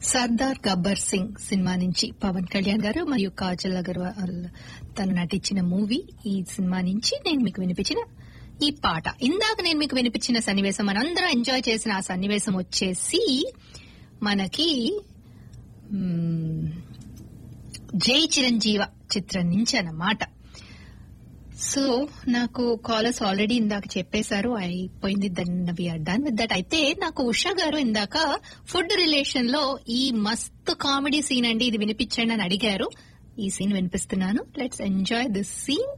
Sardar Gabbar Singh cinema నుంచి పవన్ కళ్యాణ్ గారు మరియు కాజల్ అగర్వాల్ తను నటించిన మూవీ ఈ సినిమా నుంచి నేను మీకు వినిపించిన ఈ పాట ఇందాక నేను మీకు వినిపించిన సన్నివేశం మనందరం ఎంజాయ్ చేసిన ఆ సన్నివేశం వచ్చేసి మనకి మ్మ్, జై చిరంజీవ చిత్రం నుంచి అన్నమాట సో నాకు కాలర్స్ ఆల్రెడీ ఇందాక చెప్పేశారు అయిపోయింది then we are done with that అయితే నాకు ఉషా గారు ఇందాక ఫుడ్ రిలేషన్ లో ఈ మస్తు కామెడీ సీన్ అండి ఇది వినిపించండి అని అడిగారు ఈ సీన్ వినిపిస్తున్నాను లెట్స్ ఎంజాయ్ దిస్ సీన్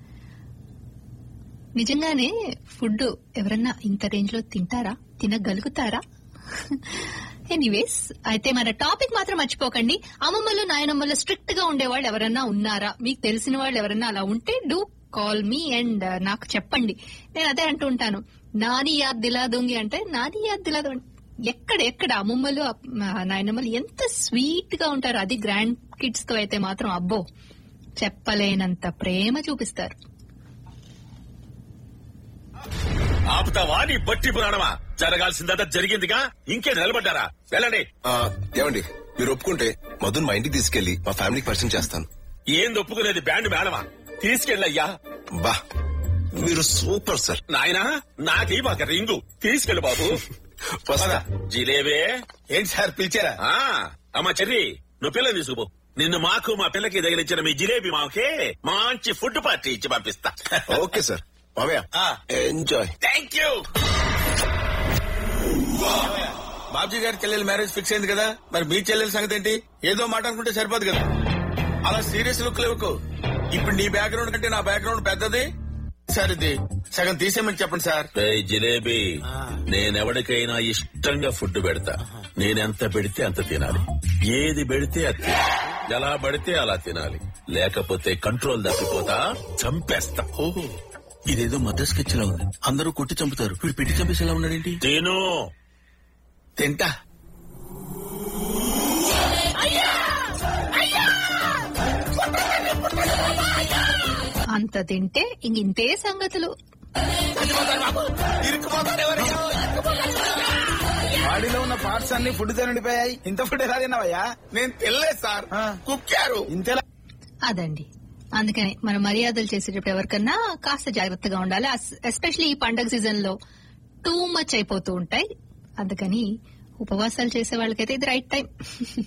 నిజంగానే ఫుడ్ ఎవరన్నా ఇంత రేంజ్ లో తింటారా తినగలుగుతారా ఎనీవేస్ అయితే మన టాపిక్ మాత్రం మర్చిపోకండి అమ్మమ్మలు నాయనమ్మలు స్ట్రిక్ట్ గా ఉండేవాళ్ళు ఎవరన్నా ఉన్నారా మీకు తెలిసిన వాళ్ళు ఎవరన్నా అలా ఉంటే డూ కాల్ మీ అండ్ నాకు చెప్పండి నేను అదే అంటూ ఉంటాను నాని యాద్ దిలా దొంగి అంటే నాని యాద్ దిలా దొంగి ఎక్కడ ఎక్కడ అమ్మమ్మలు అప్- నాయనమ్మలు ఎంత స్వీట్ గా ఉంటారు అది గ్రాండ్ కిడ్స్ తో అయితే మాత్రం అబ్బో చెప్పలేనంత ప్రేమ చూపిస్తారు ఆపుతావా నీ బట్టి పురాణమా జరగాల్సిందంతా జరిగిందిగా ఇంకే నిలబడ్డారా వెళ్ళండి ఆ, ఏమండి మీరు ఒప్పుకుంటే మధున్ మా ఇంటికి తీసుకెళ్లి మా ఫ్యామిలీకి పరిచయం చేస్తాను ఏం ఒప్పుకునేది బ్యాండ్ మేడమా తీసుకెళ్ళయ్యా బా మీరు సూపర్ సార్ నాయనా నాకీ మాక రింగు తీసుకెళ్ళు బాబు వస్తా జిలేబే ఏంటి సార్ పిలిచారా ఆ అమ్మా చెర్రి నువ్వు పిల్లని తీసుకుపో నిన్ను మాకు మా పిల్లకి తగిలించిన మీ జిలేబీ మాకే మంచి ఫుడ్ పార్టీ ఇచ్చి పంపిస్తా ఓకే సార్ మామయ్య ఆ. ఎంజాయ్ థ్యాంక్ యూ బాబ్జీ గారి చెల్లెలు మ్యారేజ్ ఫిక్స్ అయింది కదా మరి మీ చెల్లెల సంగతి ఏంటి ఏదో మాట అనుకుంటే సరిపోదు కదా అలా సీరియస్ లుక్ లేవుకు ఇప్పుడు నీ బ్యాక్గ్రౌండ్ కంటే నా బ్యాక్గ్రౌండ్ పెద్దది సార్ ఇది సగం తీసేయమని చెప్పండి సార్ ఏయ్ జిలేబీ నేనెవడికైనా ఇష్టంగా ఫుడ్ పెడతా నేనెంత పెడితే అంత తినాలి ఏది పెడితే అది తినాలి. ఎలా పడితే అలా తినాలి లేకపోతే కంట్రోల్ తప్పిపోతా చంపేస్తా ఓహో ఇదేదో మద్రాస్ స్కెచ్ లా ఉంది అందరూ కొట్టి చంపుతారు వీడు పెట్టి చంపేసేలా ఉన్నాడేంటి తిను తింటా అంత తింటే ఇంక ఇంతే సంగతులు బాడీలో ఉన్న పార్ట్స్ అన్ని ఫుడ్ తో నిండిపోయాయి ఇంత ఫుడ్ ఎలా తిన్నావయ్యా నేను తినలేదు సార్ ఆ. కుక్కారు ఇంతేలా అదండి అందుకని మనం మర్యాదలు చేసేటప్పుడు ఎవరికన్నా కాస్త జాగ్రత్తగా ఉండాలి ఎస్పెషల్లీ ఈ పండగ సీజన్ లో టూ మచ్ అయిపోతూ ఉంటాయి అందుకని ఉపవాసాలు చేసే వాళ్ళకైతే ఇది రైట్ టైం